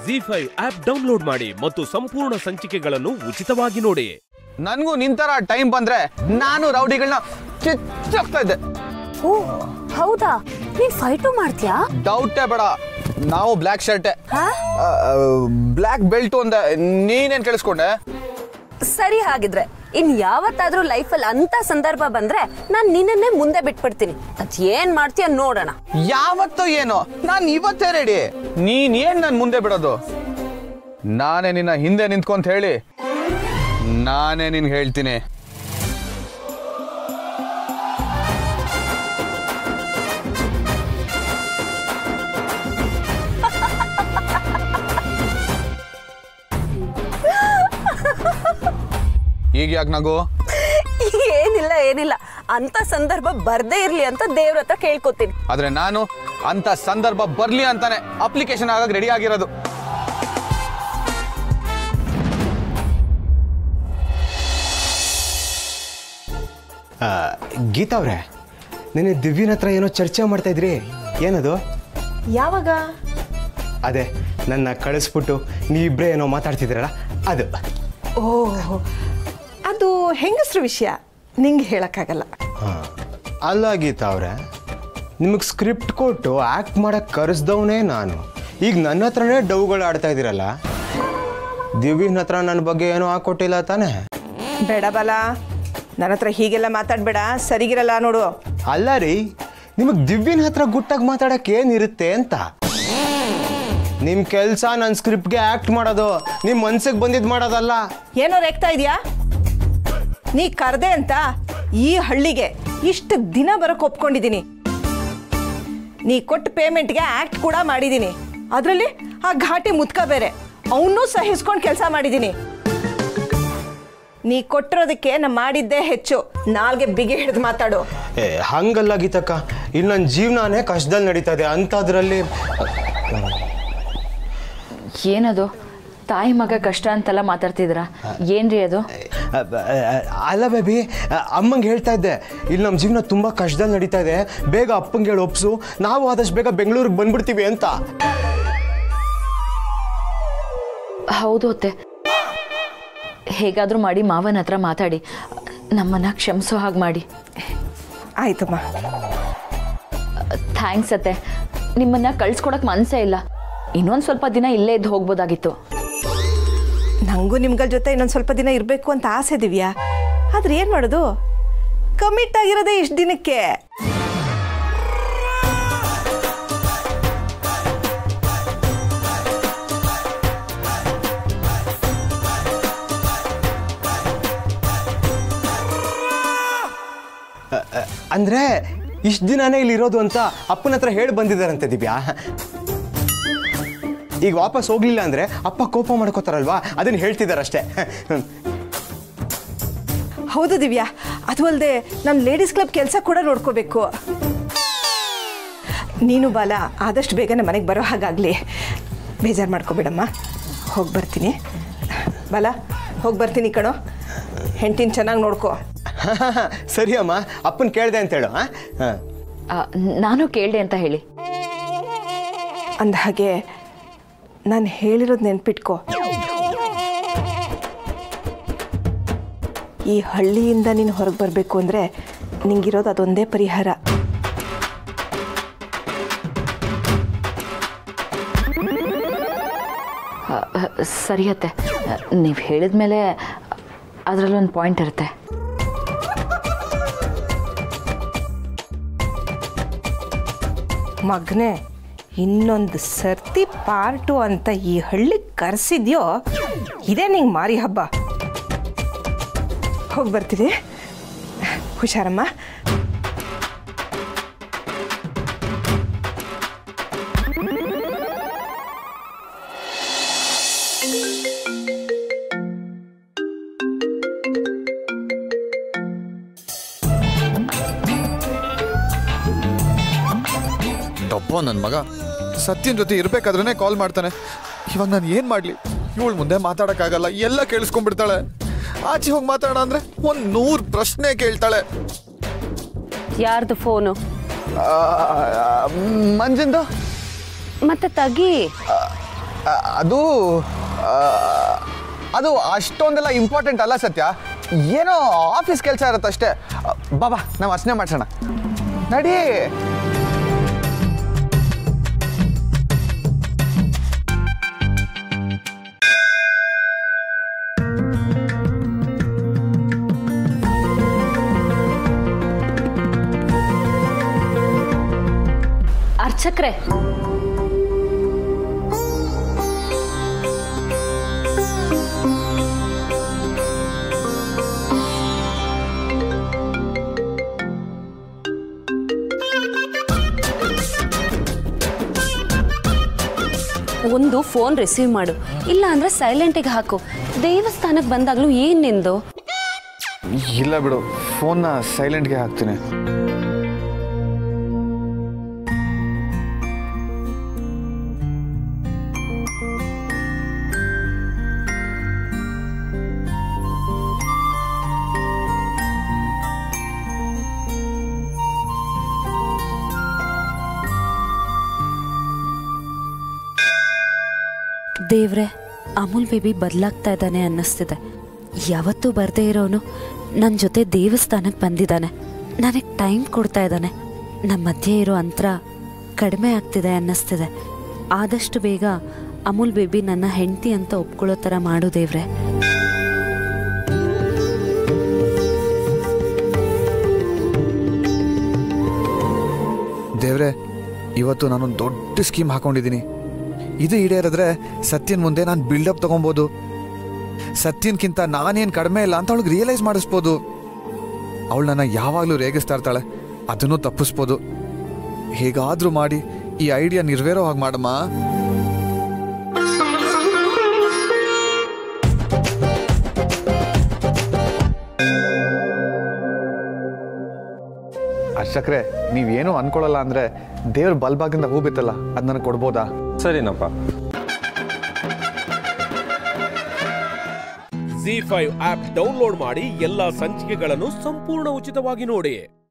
G five app download ಮಾಡಿ ಮತ್ತು ಸಂಪೂರ್ಣ ಸಂಚಿಕೆಗಳನ್ನು ಉಚಿತವಾಗಿ ನೋಡಿ ನನಗೂ ನಿಂತರ ಟೈಮ್ ಬಂದ್ರೆ ನಾನು ರೌಡಿಗಳನ್ನ ಚಿಚ್ಚಾಗ್ತಾ ಇದ್ದೆ ಓ ಹೌದಾ ನೀನ್ ಫೈಟು ಮಾಡ್ತೀಯಾ ಡೌಟೇ ಬೇಡ ನಾವು ಬ್ಲ್ಯಾಕ್ ಶರ್ಟೆ ಹಾ ಬ್ಲ್ಯಾಕ್ ಬೆಲ್ಟು ಅಂದೆ ನೀನೇನ್ ಕೇಳಿಸ್ಕೊಂಡೆ ಸರಿ ಹಾಗಿದ್ರೆ ಇನ್ ಯಾವತ್ತಾದ್ರೂ ಲೈಫಲ್ಲಿ ಅಂತ ಸಂದರ್ಭ ಬಂದ್ರೆ ನಾನ್ ನಿನ್ನನ್ನೇ ಮುಂದೆ ಬಿಟ್ಬಿಡ್ತೀನಿ ಅದ್ ಏನ್ ಮಾಡ್ತೀಯ ನೋಡೋಣ ಯಾವತ್ತೋ ಏನೋ ನಾನು ಇವತ್ತೇ ರೆಡಿ ನೀನ್ ಏನ್ ನನ್ ಮುಂದೆ ಬಿಡೋದು ನಾನೇ ನಿನ್ನ ಹಿಂದೆ ನಿಂತ್ಕೊಂತ ಹೇಳಿ ನಾನೇ ನಿನ್ಗೆ ಹೇಳ್ತೀನಿ ಈಗ ಯಾಕೆ ನಗು ಏನಿಲ್ಲ ಏನಿಲ್ಲ ಅಂತ ಸಂದರ್ಭ ಬರ್ದೇ ಇರ್ಲಿ ಅಂತ ದೇವ್ರ ಹತ್ರ ಕೇಳ್ಕೊತೀನಿ ಆದ್ರೆ ನಾನು ಅಂತ ಸಂದರ್ಭ ಬರ್ಲಿ ಅಂತಾನೆ ಅಪ್ಲಿಕೇಶನ್ ಆಗಕ್ಕೆ ರೆಡಿ ಆಗಿರೋದು ಆ, ಗೀತಾ ಅವ್ರೆ ನೆನ್ನೆ ದಿವ್ಯನ ಹತ್ರ ಏನೋ ಚರ್ಚೆ ಮಾಡ್ತಾ ಇದ್ರಿ ಏನದು ಯಾವಾಗ ಅದೇ ನನ್ನ ಕಳಿಸ್ಬಿಟ್ಟು ನೀವಿಬ್ಬರೇ ಏನೋ ಮಾತಾಡ್ತಿದ್ರಲ್ಲ ಅದು ಓಹ್ ಅದು ಹೆಂಗಸ್ರ ವಿಷಯ ನಿಂಗೆ ಹೇಳಕ್ಕಾಗಲ್ಲ ಹಾಂ ಅಲ್ಲ ಗೀತಾ ಅವ್ರೆ ನಿಮಗೆ ಸ್ಕ್ರಿಪ್ಟ್ ಕೊಟ್ಟು ಆ್ಯಕ್ಟ್ ಮಾಡಕ್ಕೆ ಕರೆಸ್ದವನೇ ನಾನು ಈಗ ನನ್ನ ಹತ್ರನೇ ಡೌಗಳು ಆಡ್ತಾ ಇದ್ದೀರಲ್ಲ ದಿವ್ಯನ ಹತ್ರ ನನ್ನ ಬಗ್ಗೆ ಏನೂ ಹಾಕೊಟ್ಟಿಲ್ಲ ತಾನೇ ಬೇಡ ಬಲ ನನ್ನ ಹತ್ರ ಹೀಗೆಲ್ಲ ಮಾತಾಡಬೇಡ ಸರಿಗಿರಲ್ಲ ನೋಡು ಅಲ್ಲ ರೀ ನಿಮಗೆ ದಿವ್ಯನ ಹತ್ರ ಗುಟ್ಟಾಗಿ ಮಾತಾಡಕ್ಕೆ ಏನಿರುತ್ತೆ ಅಂತ ನಿಮ್ಮ ಕೆಲಸ ನನ್ನ ಸ್ಕ್ರಿಪ್ಟ್ಗೆ ಆ್ಯಕ್ಟ್ ಮಾಡೋದು ನಿಮ್ಮ ಮನ್ಸಿಗೆ ಬಂದಿದ್ದು ಮಾಡೋದಲ್ಲ ಏನೋ ರೇಗ್ತಾ ಇದೆಯಾ ನೀ ಕರ್ದೆ ಅಂತ ಈ ಹಳ್ಳಿಗೆ ಇಷ್ಟು ದಿನ ಬರೋಕೆ ಒಪ್ಕೊಂಡಿದ್ದೀನಿ ನೀ ಕೊಟ್ಟ ಪೇಮೆಂಟ್ಗೆ ಆ್ಯಕ್ಟ್ ಕೂಡ ಮಾಡಿದ್ದೀನಿ ಅದರಲ್ಲಿ ಆ ಘಾಟಿ ಮುತ್ಕ ಬೇರೆ ಅವನ್ನೂ ಸಹಿಸ್ಕೊಂಡು ಕೆಲಸ ಮಾಡಿದ್ದೀನಿ ನೀ ಕೊಟ್ಟಿರೋದಕ್ಕೆ ನಾ ಮಾಡಿದ್ದೇ ಹೆಚ್ಚು ನಾಲ್ಗೆ ಬಿಗಿ ಹಿಡಿದು ಮಾತಾಡು ಏ ಹಂಗಲ್ಲ ಗೀತಕ್ಕ ಇಲ್ಲಿ ನನ್ನ ಜೀವನನೇ ಕಷ್ಟದಲ್ಲಿ ನಡೀತಾ ಇದೆ ಅಂಥದ್ರಲ್ಲಿ ಏನದು ತಾಯಿ ಮಗ ಕಷ್ಟ ಅಂತೆಲ್ಲ ಮಾತಾಡ್ತಿದ್ದೀರಾ ಏನ್ರಿ ಅದು ಅ, ಬ, ಅ, ಅಲ್ಲ ಬೇಬಿ ಅಮ್ಮಂಗೆ ಹೇಳ್ತಾ ಇದ್ದೆ ಇಲ್ಲಿ ನಮ್ಮ ಜೀವನ ತುಂಬ ಕಷ್ಟದಲ್ಲಿ ನಡೀತಾ ಇದೆ ಬೇಗ ಅಪ್ಪಂಗೆ ಹೇಳಿ ಒಪ್ಸು ನಾವು ಆದಷ್ಟು ಬೇಗ ಬೆಂಗಳೂರಿಗೆ ಬಂದ್ಬಿಡ್ತೀವಿ ಅಂತ ಹೌದು ಅತ್ತೆ ಹೇಗಾದರೂ ಮಾಡಿ ಮಾವನ ಹತ್ರ ಮಾತಾಡಿ ನಮ್ಮನ್ನ ಕ್ಷಮಿಸೋ ಹಾಗೆ ಮಾಡಿ ಆಯ್ತಮ್ಮ ಥ್ಯಾಂಕ್ಸ್ ಅತ್ತೆ ನಿಮ್ಮನ್ನ ಕಳ್ಸ್ಕೊಡಕ್ ಮನ್ಸೇ ಇಲ್ಲ ಇನ್ನೊಂದು ಸ್ವಲ್ಪ ದಿನ ಇಲ್ಲೇ ಇದ್ದು ಹೋಗ್ಬೋದಾಗಿತ್ತು ನನಗೂ ನಿಮ್ಗಳ ಜೊತೆ ಇನ್ನೊಂದು ಸ್ವಲ್ಪ ದಿನ ಇರಬೇಕು ಅಂತ ಆಸೆ ದಿವ್ಯಾ ಆದ್ರೆ ಏನು ಮಾಡೋದು ಕಮಿಟ್ ಆಗಿರೋದೇ ಇಷ್ಟು ದಿನಕ್ಕೆ ಅಂದರೆ ಇಷ್ಟು ದಿನನೇ ಇಲ್ಲಿ ಇರೋದು ಅಂತ ಅಪ್ಪನ ಹತ್ರ ಹೇಳಿ ಬಂದಿದ್ದಾರಂತೆ ದಿವ್ಯಾ ಈಗ ವಾಪಸ್ ಹೋಗ್ಲಿಲ್ಲ ಅಂದರೆ ಅಪ್ಪ ಕೋಪ ಮಾಡ್ಕೋತಾರಲ್ವಾ ಅದನ್ನು ಹೇಳ್ತಿದ್ದಾರಷ್ಟೇ ಹೌದು ದಿವ್ಯಾ ಅದು ಅಲ್ಲದೆ ನಮ್ಮ ಲೇಡೀಸ್ ಕ್ಲಬ್ ಕೆಲಸ ಕೂಡ ನೋಡ್ಕೋಬೇಕು ನೀನು ಬಾಲ ಆದಷ್ಟು ಬೇಗನೆ ಮನೆಗೆ ಬರೋ ಹಾಗಾಗಲಿ ಬೇಜಾರು ಮಾಡ್ಕೋಬೇಡಮ್ಮ ಹೋಗಿ ಬರ್ತೀನಿ ಬಾಲ ಹೋಗಿ ಬರ್ತೀನಿ ಕಣೋ ಹೆಂಡ್ತಿನ ಚೆನ್ನಾಗಿ ನೋಡ್ಕೋ ಸರಿ ಅಮ್ಮ ಅಪ್ಪನ ಕೇಳಿದೆ ಅಂತ ಹೇಳು ಹಾಂ ಹಾಂ ಆ, ನಾನು ಕೇಳಿದೆ ಅಂತ ಹೇಳಿ ಅಂದ ಹಾಗೆ ನಾನು ಹೇಳಿರೋದು ನೆನ್ಪಿಟ್ಕೋ ಈ ಹಳ್ಳಿಯಿಂದ ನೀನು ಹೊರಗೆ ಬರಬೇಕು ಅಂದರೆ ನಿಂಗಿರೋದು ಅದೊಂದೇ ಪರಿಹಾರ ಆ, ಆ, ಸರಿ ಅತ್ತೆ ನೀವು ಹೇಳಿದ್ಮೇಲೆ ಅದರಲ್ಲೊಂದು ಪಾಯಿಂಟ್ ಇರುತ್ತೆ ಮಗನೇ ಇನ್ನೊಂದು ಸರ್ತಿ ಪಾರ್ಟು ಅಂತ ಈ ಹಳ್ಳಿಗೆ ಕರೆಸಿದ್ಯೋ ಇದೇ ನಿಂಗೆ ಮಾರಿ ಹಬ್ಬ ಹೋಗಿ ಬರ್ತೀನಿ ಹುಷಾರಮ್ಮ ಡಬ್ಬ ನನ್ನ ಮಗ ಸತ್ಯನ್ ಜೊತೆ ಇರ್ಬೇಕಾದ್ರೇನೆ ಕಾಲ್ ಮಾಡ್ತಾನೆ ಇವಾಗ ನಾನು ಏನು ಮಾಡಲಿ ಇವಳು ಮುಂದೆ ಮಾತಾಡೋಕ್ಕಾಗಲ್ಲ ಎಲ್ಲ ಕೇಳಿಸ್ಕೊಂಡ್ಬಿಡ್ತಾಳೆ ಆಚೆ ಹೋಗಿ ಮಾತಾಡೋಣ ಅಂದ್ರೆ ಒಂದು ನೂರು ಪ್ರಶ್ನೆ ಕೇಳ್ತಾಳೆ ಯಾರ್ದು ಫೋನು ಮಂಜಿಂದು ಮತ್ತೆ ತಗಿ ಆ, ಅದು ಆ, ಅದು ಅಷ್ಟೊಂದೆಲ್ಲ ಇಂಪಾರ್ಟೆಂಟ್ ಅಲ್ಲ ಸತ್ಯ ಏನೋ ಆಫೀಸ್ ಕೆಲಸ ಇರುತ್ತೆ ಅಷ್ಟೇ ಬಾಬಾ ನಾವು ಅರ್ಚನೆ ಮಾಡ್ಸೋಣ ನಡಿ ಅರ್ಚಕ್ರೆ ಒಂದು ಫೋನ್ ರಿಸೀವ್ ಮಾಡು ಇಲ್ಲ ಅಂದ್ರೆ ಸೈಲೆಂಟಿಗೆ ಹಾಕು ದೇವಸ್ಥಾನಕ್ಕೆ ಬಂದಾಗ್ಲೂ ಏನ್ ನಿಂದು ಇಲ್ಲ ಬಿಡು ಫೋನ್ನ ಸೈಲೆಂಟ್ಗೆ ಹಾಕ್ತೀನಿ ದೇವ್ರೆ ಅಮೂಲ್ ಬೇಬಿ ಬದಲಾಗ್ತಾ ಇದ್ದಾನೆ ಅನ್ನಿಸ್ತಿದೆ ಯಾವತ್ತೂ ಬರದೇ ಇರೋನು ನನ್ನ ಜೊತೆ ದೇವಸ್ಥಾನಕ್ಕೆ ಬಂದಿದ್ದಾನೆ ನನಗೆ ಟೈಮ್ ಕೊಡ್ತಾ ಇದ್ದಾನೆ ನಮ್ಮ ಮಧ್ಯೆ ಇರೋ ಅಂತರ ಕಡಿಮೆ ಆಗ್ತಿದೆ ಅನ್ನಿಸ್ತಿದೆ ಆದಷ್ಟು ಬೇಗ ಅಮೂಲ್ ಬೇಬಿ ನನ್ನ ಹೆಂಡತಿ ಅಂತ ಒಪ್ಕೊಳ್ಳೋ ಥರ ಮಾಡು ದೇವ್ರೆ ದೇವ್ರೆ ಇವತ್ತು ನಾನೊಂದು ದೊಡ್ಡ ಸ್ಕೀಮ್ ಹಾಕೊಂಡಿದ್ದೀನಿ ಇದು ಈಡೇರಿದ್ರೆ ಸತ್ಯನ್ ಮುಂದೆ ನಾನು ಬಿಲ್ಡಪ್ ತಗೊಬೋದು ಸತ್ಯನ್ಕಿಂತ ನಾನೇನು ಕಡಿಮೆ ಇಲ್ಲ ಅಂತ ಅವಳಿಗೆ ರಿಯಲೈಸ್ ಮಾಡಿಸ್ಬೋದು ಅವಳು ನನ್ನ ಯಾವಾಗಲೂ ರೇಗಿಸ್ತಾ ಇರ್ತಾಳೆ ಅದನ್ನು ತಪ್ಪಿಸ್ಬೋದು ಹೇಗಾದ್ರೂ ಮಾಡಿ ಈ ಐಡಿಯಾ ನಿರ್ವೇರೋ ಹಾಗೆ ಮಾಡಮ್ಮ ಅರ್ಚಕ್ರೆ ನೀವೇನು ಅನ್ಕೊಳ್ಳಲ್ಲ ಅಂದ್ರೆ ದೇವ್ರ ಬಲ್ಬಾಗಿಂದ ಹೂ ಬಿತ್ತಲ್ಲ ಅದು ನನಗೆ ಕೊಡ್ಬೋದಾ ಸರಿನಪ್ಪ ಜಿ ಫೈವ್ ಆಪ್ ಡೌನ್ಲೋಡ್ ಮಾಡಿ ಎಲ್ಲಾ ಸಂಚಿಕೆಗಳನ್ನು ಸಂಪೂರ್ಣ ಉಚಿತವಾಗಿ ನೋಡಿ